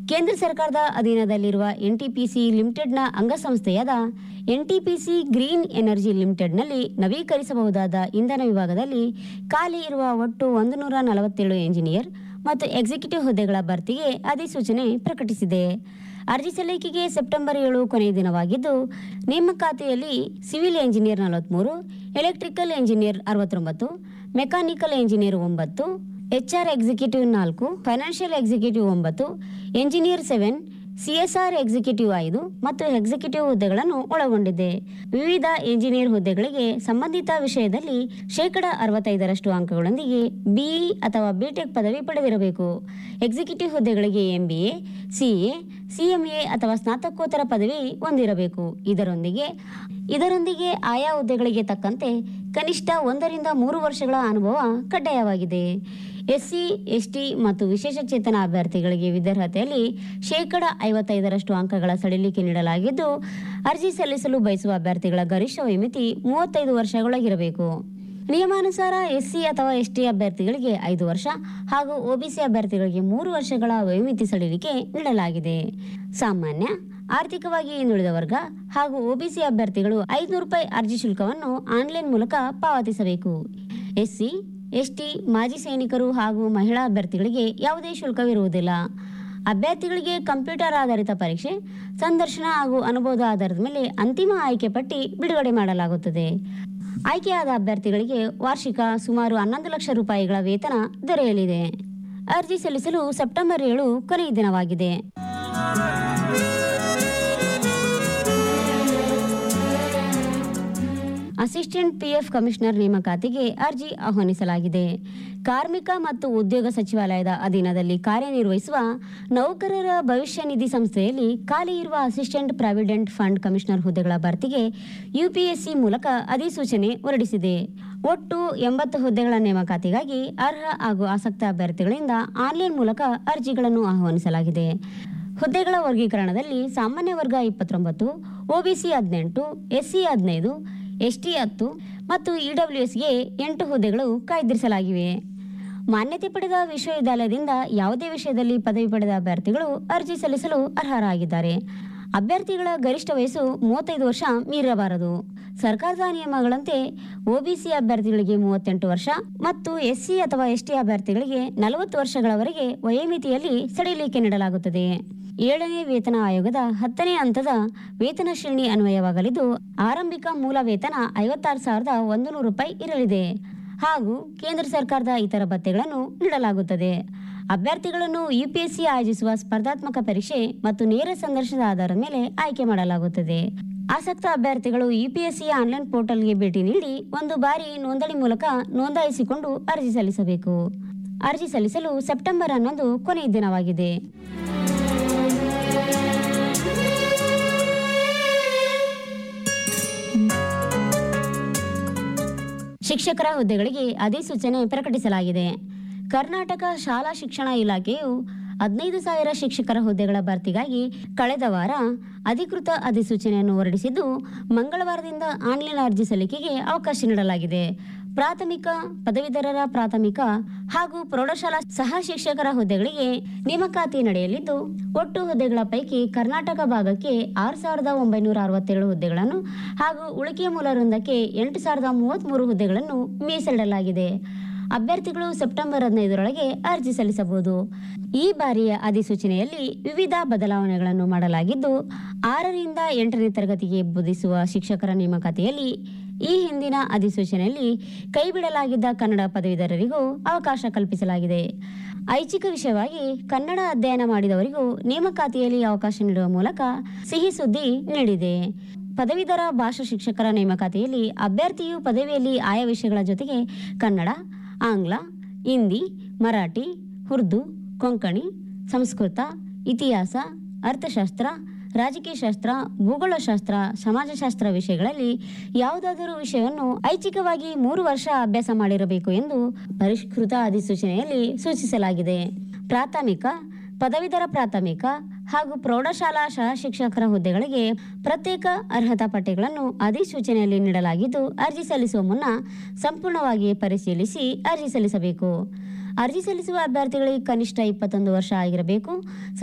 ಕೇಂದ್ರ ಸರ್ಕಾರದ ಅಧೀನದಲ್ಲಿರುವ ಎನ್ಟಿಪಿಸಿ ಲಿಮಿಟೆಡ್ನ ಅಂಗಸಂಸ್ಥೆಯಾದ ಎನ್ಟಿಪಿಸಿ ಗ್ರೀನ್ ಎನರ್ಜಿ ಲಿಮಿಟೆಡ್ನಲ್ಲಿ ನವೀಕರಿಸಬಹುದಾದ ಇಂಧನ ವಿಭಾಗದಲ್ಲಿ ಖಾಲಿ ಇರುವ ಒಟ್ಟು ಒಂದು ನೂರ ನಲವತ್ತೇಳು ಎಂಜಿನಿಯರ್ ಮತ್ತು ಎಕ್ಸಿಕ್ಯೂಟಿವ್ ಹುದ್ದೆಗಳ ಭರ್ತಿಗೆ ಅಧಿಸೂಚನೆ ಪ್ರಕಟಿಸಿದೆ ಅರ್ಜಿ ಸಲ್ಲಿಕೆಗೆ ಸೆಪ್ಟೆಂಬರ್ ಏಳು ಕೊನೆಯ ದಿನವಾಗಿದ್ದು ನೇಮಕಾತಿಯಲ್ಲಿ ಸಿವಿಲ್ ಎಂಜಿನಿಯರ್ ನಲವತ್ಮೂರು ಎಲೆಕ್ಟ್ರಿಕಲ್ ಎಂಜಿನಿಯರ್ ಅರವತ್ತೊಂಬತ್ತು ಮೆಕ್ಯಾನಿಕಲ್ ಎಂಜಿನಿಯರ್ ಒಂಬತ್ತು ಎಚ್ಆರ್ ಎಕ್ಸಿಕ್ಯೂಟಿವ್ ನಾಲ್ಕು ಫೈನಾನ್ಷಿಯಲ್ ಎಕ್ಸಿಕ್ಯೂಟಿವ್ ಒಂಬತ್ತು ಎಂಜಿನಿಯರ್ ಸೆವೆನ್ ಸಿಎಸ್ಆರ್ ಎಕ್ಸಿಕ್ಯೂಟಿವ್ ಐದು ಮತ್ತು ಎಕ್ಸಿಕ್ಯೂಟಿವ್ ಹುದ್ದೆಗಳನ್ನು ಒಳಗೊಂಡಿದೆ ವಿವಿಧ ಎಂಜಿನಿಯರ್ ಹುದ್ದೆಗಳಿಗೆ ಸಂಬಂಧಿತ ವಿಷಯದಲ್ಲಿ ಶೇಕಡ ಅರವತ್ತೈದರಷ್ಟು ಅಂಕಗಳೊಂದಿಗೆ ಬಿಇ ಅಥವಾ ಬಿಟೆಕ್ ಪದವಿ ಪಡೆದಿರಬೇಕು ಎಕ್ಸಿಕ್ಯೂಟಿವ್ ಹುದ್ದೆಗಳಿಗೆ ಎಂಬಿಎ ಸಿಎ ಸಿಎಂಎ ಅಥವಾ ಸ್ನಾತಕೋತ್ತರ ಪದವಿ ಹೊಂದಿರಬೇಕು ಇದರೊಂದಿಗೆ ಇದರೊಂದಿಗೆ ಆಯಾ ಹುದ್ದೆಗಳಿಗೆ ತಕ್ಕಂತೆ ಕನಿಷ್ಠ ಒಂದರಿಂದ ಮೂರು ವರ್ಷಗಳ ಅನುಭವ ಕಡ್ಡಾಯವಾಗಿದೆ ಎಸ್ಸಿ ಎಸ್ಟಿ ಮತ್ತು ವಿಶೇಷಚೇತನ ಅಭ್ಯರ್ಥಿಗಳಿಗೆ ವಿದ್ಯಾರ್ಹತೆಯಲ್ಲಿ ಶೇಕಡ ಐವತ್ತೈದರಷ್ಟು ಅಂಕಗಳ ಸಡಿಲಿಕೆ ನೀಡಲಾಗಿದ್ದು ಅರ್ಜಿ ಸಲ್ಲಿಸಲು ಬಯಸುವ ಅಭ್ಯರ್ಥಿಗಳ ಗರಿಷ್ಠ ವಯೋಮಿತಿ ಮೂವತ್ತೈದು ವರ್ಷಗಳಾಗಿರಬೇಕು ನಿಯಮಾನುಸಾರ ಎಸ್ಸಿ ಅಥವಾ ಎಸ್ಟಿ ಅಭ್ಯರ್ಥಿಗಳಿಗೆ ಐದು ವರ್ಷ ಹಾಗೂ ಒಬಿಸಿ ಅಭ್ಯರ್ಥಿಗಳಿಗೆ ಮೂರು ವರ್ಷಗಳ ವಯೋಮಿತಿ ಸಡಿಲಿಕೆ ನೀಡಲಾಗಿದೆ ಸಾಮಾನ್ಯ ಆರ್ಥಿಕವಾಗಿ ಹಿಂದುಳಿದ ವರ್ಗ ಹಾಗೂ ಒಬಿಸಿ ಅಭ್ಯರ್ಥಿಗಳು ಐದುನೂರು ರೂಪಾಯಿ ಅರ್ಜಿ ಶುಲ್ಕವನ್ನು ಆನ್ಲೈನ್ ಮೂಲಕ ಪಾವತಿಸಬೇಕು ಎಸ್ಸಿ ಎಸ್ಟಿ ಮಾಜಿ ಸೈನಿಕರು ಹಾಗೂ ಮಹಿಳಾ ಅಭ್ಯರ್ಥಿಗಳಿಗೆ ಯಾವುದೇ ಶುಲ್ಕವಿರುವುದಿಲ್ಲ ಅಭ್ಯರ್ಥಿಗಳಿಗೆ ಕಂಪ್ಯೂಟರ್ ಆಧಾರಿತ ಪರೀಕ್ಷೆ ಸಂದರ್ಶನ ಹಾಗೂ ಅನುಭವದ ಆಧಾರದ ಮೇಲೆ ಅಂತಿಮ ಆಯ್ಕೆ ಪಟ್ಟಿ ಬಿಡುಗಡೆ ಮಾಡಲಾಗುತ್ತದೆ ಆಯ್ಕೆಯಾದ ಅಭ್ಯರ್ಥಿಗಳಿಗೆ ವಾರ್ಷಿಕ ಸುಮಾರು ಹನ್ನೊಂದು ಲಕ್ಷ ರೂಪಾಯಿಗಳ ವೇತನ ದೊರೆಯಲಿದೆ ಅರ್ಜಿ ಸಲ್ಲಿಸಲು ಸೆಪ್ಟೆಂಬರ್ ಏಳು ಕೊನೆಯ ದಿನವಾಗಿದೆ ಅಸಿಸ್ಟೆಂಟ್ ಪಿಎಫ್ ಕಮಿಷನರ್ ನೇಮಕಾತಿಗೆ ಅರ್ಜಿ ಆಹ್ವಾನಿಸಲಾಗಿದೆ ಕಾರ್ಮಿಕ ಮತ್ತು ಉದ್ಯೋಗ ಸಚಿವಾಲಯದ ಅಧೀನದಲ್ಲಿ ಕಾರ್ಯನಿರ್ವಹಿಸುವ ನೌಕರರ ಭವಿಷ್ಯ ನಿಧಿ ಸಂಸ್ಥೆಯಲ್ಲಿ ಖಾಲಿ ಇರುವ ಅಸಿಸ್ಟೆಂಟ್ ಪ್ರಾವಿಡೆಂಟ್ ಫಂಡ್ ಕಮಿಷನರ್ ಹುದ್ದೆಗಳ ಭರ್ತಿಗೆ ಯುಪಿಎಸ್ಸಿ ಮೂಲಕ ಅಧಿಸೂಚನೆ ಹೊರಡಿಸಿದೆ ಒಟ್ಟು ಎಂಬತ್ತು ಹುದ್ದೆಗಳ ನೇಮಕಾತಿಗಾಗಿ ಅರ್ಹ ಹಾಗೂ ಆಸಕ್ತ ಅಭ್ಯರ್ಥಿಗಳಿಂದ ಆನ್ಲೈನ್ ಮೂಲಕ ಅರ್ಜಿಗಳನ್ನು ಆಹ್ವಾನಿಸಲಾಗಿದೆ ಹುದ್ದೆಗಳ ವರ್ಗೀಕರಣದಲ್ಲಿ ಸಾಮಾನ್ಯ ವರ್ಗ ಇಪ್ಪತ್ತೊಂಬತ್ತು ಒಬಿಸಿ ಹದಿನೆಂಟು ಎಸ್ಸಿ ಹದಿನೈದು ಎಸ್ಟಿ ಹತ್ತು ಮತ್ತು ಇಡಬ್ಲ್ಯೂಎಸ್ಗೆ ಎಂಟು ಹುದ್ದೆಗಳು ಕಾಯ್ದಿರಿಸಲಾಗಿವೆ ಮಾನ್ಯತೆ ಪಡೆದ ವಿಶ್ವವಿದ್ಯಾಲಯದಿಂದ ಯಾವುದೇ ವಿಷಯದಲ್ಲಿ ಪದವಿ ಪಡೆದ ಅಭ್ಯರ್ಥಿಗಳು ಅರ್ಜಿ ಸಲ್ಲಿಸಲು ಅರ್ಹರಾಗಿದ್ದಾರೆ ಅಭ್ಯರ್ಥಿಗಳ ಗರಿಷ್ಠ ವಯಸ್ಸು ಮೂವತ್ತೈದು ವರ್ಷ ಮೀರಬಾರದು ಸರ್ಕಾರದ ನಿಯಮಗಳಂತೆ ಒಬಿಸಿ ಅಭ್ಯರ್ಥಿಗಳಿಗೆ ಮೂವತ್ತೆಂಟು ವರ್ಷ ಮತ್ತು ಎಸ್ಸಿ ಅಥವಾ ಎಸ್ಟಿ ಅಭ್ಯರ್ಥಿಗಳಿಗೆ ನಲವತ್ತು ವರ್ಷಗಳವರೆಗೆ ವಯೋಮಿತಿಯಲ್ಲಿ ಸಡಿಲಿಕೆ ನೀಡಲಾಗುತ್ತದೆ ಏಳನೇ ವೇತನ ಆಯೋಗದ ಹತ್ತನೇ ಹಂತದ ವೇತನ ಶ್ರೇಣಿ ಅನ್ವಯವಾಗಲಿದ್ದು ಆರಂಭಿಕ ಮೂಲ ವೇತನ ಐವತ್ತಾರು ಸಾವಿರದ ಒಂದು ನೂರು ರೂಪಾಯಿ ಇರಲಿದೆ ಹಾಗೂ ಕೇಂದ್ರ ಸರ್ಕಾರದ ಇತರ ಭತ್ಯೆಗಳನ್ನು ನೀಡಲಾಗುತ್ತದೆ ಅಭ್ಯರ್ಥಿಗಳನ್ನು ಯುಪಿಎಸ್ಸಿ ಆಯೋಜಿಸುವ ಸ್ಪರ್ಧಾತ್ಮಕ ಪರೀಕ್ಷೆ ಮತ್ತು ನೇರ ಸಂದರ್ಶನದ ಆಧಾರದ ಮೇಲೆ ಆಯ್ಕೆ ಮಾಡಲಾಗುತ್ತದೆ ಆಸಕ್ತ ಅಭ್ಯರ್ಥಿಗಳು ಯುಪಿಎಸ್ಸಿ ಆನ್ಲೈನ್ ಪೋರ್ಟಲ್ಗೆ ಭೇಟಿ ನೀಡಿ ಒಂದು ಬಾರಿ ನೋಂದಣಿ ಮೂಲಕ ನೋಂದಾಯಿಸಿಕೊಂಡು ಅರ್ಜಿ ಸಲ್ಲಿಸಬೇಕು ಅರ್ಜಿ ಸಲ್ಲಿಸಲು ಸೆಪ್ಟೆಂಬರ್ ಹನ್ನೊಂದು ಕೊನೆಯ ದಿನವಾಗಿದೆ ಶಿಕ್ಷಕರ ಹುದ್ದೆಗಳಿಗೆ ಅಧಿಸೂಚನೆ ಪ್ರಕಟಿಸಲಾಗಿದೆ ಕರ್ನಾಟಕ ಶಾಲಾ ಶಿಕ್ಷಣ ಇಲಾಖೆಯು ಹದಿನೈದು ಸಾವಿರ ಶಿಕ್ಷಕರ ಹುದ್ದೆಗಳ ಭರ್ತಿಗಾಗಿ ಕಳೆದ ವಾರ ಅಧಿಕೃತ ಅಧಿಸೂಚನೆಯನ್ನು ಹೊರಡಿಸಿದ್ದು ಮಂಗಳವಾರದಿಂದ ಆನ್ಲೈನ್ ಅರ್ಜಿ ಸಲ್ಲಿಕೆಗೆ ಅವಕಾಶ ನೀಡಲಾಗಿದೆ ಪ್ರಾಥಮಿಕ ಪದವೀಧರರ ಪ್ರಾಥಮಿಕ ಹಾಗೂ ಪ್ರೌಢಶಾಲಾ ಸಹ ಶಿಕ್ಷಕರ ಹುದ್ದೆಗಳಿಗೆ ನೇಮಕಾತಿ ನಡೆಯಲಿದ್ದು ಒಟ್ಟು ಹುದ್ದೆಗಳ ಪೈಕಿ ಕರ್ನಾಟಕ ಭಾಗಕ್ಕೆ ಆರು ಸಾವಿರದ ಒಂಬೈನೂರ ಅರವತ್ತೇಳು ಹುದ್ದೆಗಳನ್ನು ಹಾಗೂ ಉಳಿಕೆ ಮೂಲ ವೃಂದಕ್ಕೆ ಎಂಟು ಸಾವಿರದ ಮೂವತ್ತ್ಮೂರು ಹುದ್ದೆಗಳನ್ನು ಮೀಸಲಿಡಲಾಗಿದೆ ಅಭ್ಯರ್ಥಿಗಳು ಸೆಪ್ಟೆಂಬರ್ ಹದಿನೈದರೊಳಗೆ ಅರ್ಜಿ ಸಲ್ಲಿಸಬಹುದು ಈ ಬಾರಿಯ ಅಧಿಸೂಚನೆಯಲ್ಲಿ ವಿವಿಧ ಬದಲಾವಣೆಗಳನ್ನು ಮಾಡಲಾಗಿದ್ದು ಆರರಿಂದ ಎಂಟನೇ ತರಗತಿಗೆ ಬೋಧಿಸುವ ಶಿಕ್ಷಕರ ನೇಮಕಾತಿಯಲ್ಲಿ ಈ ಹಿಂದಿನ ಅಧಿಸೂಚನೆಯಲ್ಲಿ ಕೈಬಿಡಲಾಗಿದ್ದ ಕನ್ನಡ ಪದವೀಧರರಿಗೂ ಅವಕಾಶ ಕಲ್ಪಿಸಲಾಗಿದೆ ಐಚ್ಛಿಕ ವಿಷಯವಾಗಿ ಕನ್ನಡ ಅಧ್ಯಯನ ಮಾಡಿದವರಿಗೂ ನೇಮಕಾತಿಯಲ್ಲಿ ಅವಕಾಶ ನೀಡುವ ಮೂಲಕ ಸಿಹಿ ಸುದ್ದಿ ನೀಡಿದೆ ಪದವೀಧರ ಭಾಷಾ ಶಿಕ್ಷಕರ ನೇಮಕಾತಿಯಲ್ಲಿ ಅಭ್ಯರ್ಥಿಯು ಪದವಿಯಲ್ಲಿ ಆಯಾ ವಿಷಯಗಳ ಜೊತೆಗೆ ಕನ್ನಡ ಆಂಗ್ಲ ಹಿಂದಿ ಮರಾಠಿ ಉರ್ದು ಕೊಂಕಣಿ ಸಂಸ್ಕೃತ ಇತಿಹಾಸ ಅರ್ಥಶಾಸ್ತ್ರ ರಾಜಕೀಯ ಶಾಸ್ತ್ರ ಭೂಗೋಳಶಾಸ್ತ್ರ ಸಮಾಜಶಾಸ್ತ್ರ ವಿಷಯಗಳಲ್ಲಿ ಯಾವುದಾದರೂ ವಿಷಯವನ್ನು ಐಚ್ಛಿಕವಾಗಿ ಮೂರು ವರ್ಷ ಅಭ್ಯಾಸ ಮಾಡಿರಬೇಕು ಎಂದು ಪರಿಷ್ಕೃತ ಅಧಿಸೂಚನೆಯಲ್ಲಿ ಸೂಚಿಸಲಾಗಿದೆ ಪ್ರಾಥಮಿಕ ಪದವೀಧರ ಪ್ರಾಥಮಿಕ ಹಾಗೂ ಪ್ರೌಢಶಾಲಾ ಸಹ ಶಿಕ್ಷಕರ ಹುದ್ದೆಗಳಿಗೆ ಪ್ರತ್ಯೇಕ ಅರ್ಹತಾ ಪಟ್ಟಿಗಳನ್ನು ಅಧಿಸೂಚನೆಯಲ್ಲಿ ನೀಡಲಾಗಿದ್ದು ಅರ್ಜಿ ಸಲ್ಲಿಸುವ ಮುನ್ನ ಸಂಪೂರ್ಣವಾಗಿ ಪರಿಶೀಲಿಸಿ ಅರ್ಜಿ ಸಲ್ಲಿಸಬೇಕು ಅರ್ಜಿ ಸಲ್ಲಿಸುವ ಅಭ್ಯರ್ಥಿಗಳಿಗೆ ಕನಿಷ್ಠ ಇಪ್ಪತ್ತೊಂದು ವರ್ಷ ಆಗಿರಬೇಕು